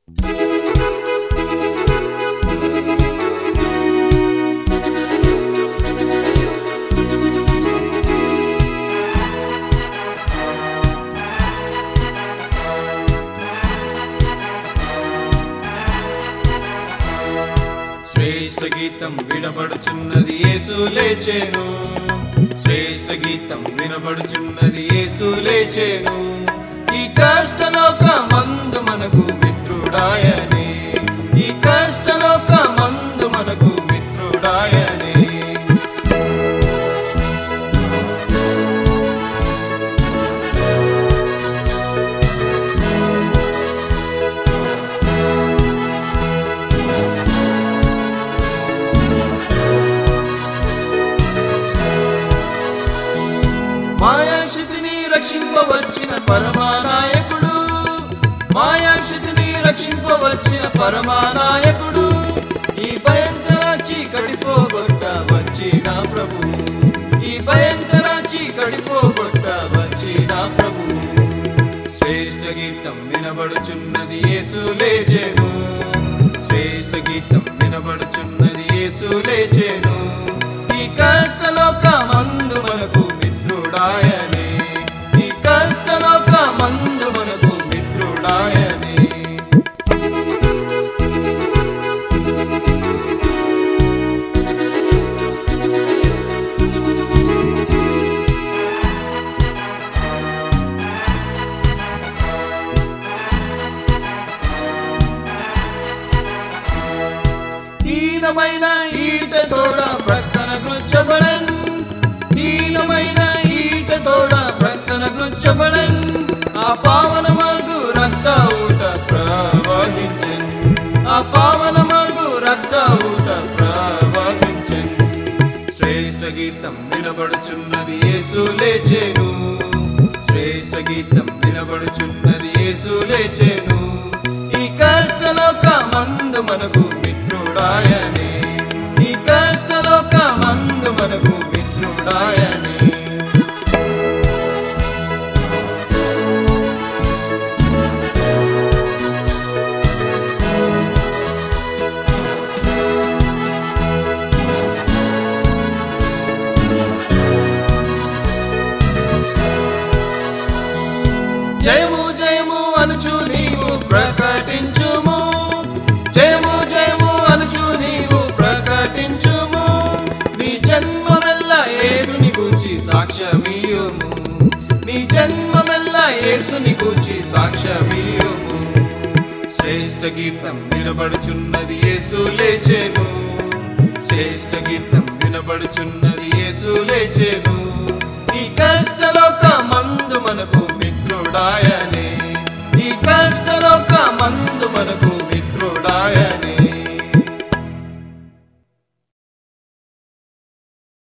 శ్రేష్ఠ గీతం వినబడుచున్నది యేసు లేచేను శ్రేష్ఠ గీతం వినబడుచున్నది యేసు లేచేను ఈ కష్టలోక మందు మనకు మిత్రుడాయనే ఈ కష్టలోక మందు మనకు మిత్రుడాయనే మాయాక్షితిని రక్షింపవచ్చిన పరమానాయకుడు మాయాక్షితిని రక్షింపవచ్చిన పరమానాయకుడు ఈ భయంకర చీకటి పోగొట్ట వచ్చిన ప్రభు ఈ భయంకర చీకటి పోగొట్ట వచ్చిన ప్రభు శ్రేష్ఠ గీతం వినబడుచున్నది యేసు లేచెను శ్రేష్ఠ గీతం వినబడుచున్నది యేసు లేచెను ఈ కష్టలోక మందు మనకు మిత్రుడాయనే ఈ కష్టలోక మందు మనకు మిత్రుడాయనే హీనమైన ఈట తోడ ప్రక్కన గుచ్చబడన్ హీనమైన ఈట తోడ ప్రక్కన గుచ్చబడన్ ఆ పావన మగు రక్త ఊట ప్రవహించన్ ఆ పావన మగు రక్త ఊట ప్రవహించన్ శ్రేష్ఠ గీతం వినబడుచున్నది యేసు లేచేను శ్రేష్ఠ గీతం వినబడుచున్నది యేసు లేచేను ఈ కష్టలోక మందు మనకు మిత్రుడాయనే ఈ కష్టలోక మందు మనకు మిత్రుడాయనే జయము జయము అనుచు నీవు ప్రకటించుము జయము జయము అనుచు నీవు ప్రకటించుము నీ జన్మమెల్ల యేసుని గూర్చి సాక్ష్యమీయుము నీ జన్మమెల్ల యేసుని గూర్చి సాక్ష్యమీయుము శ్రేష్ఠ గీతం వినబడుచున్నది యేసు లేచెను శ్రేష్ఠ గీతం వినబడుచున్నది యేసు లేచెను ఈ కష్టలోక మందు మనకు మిత్రుడాయ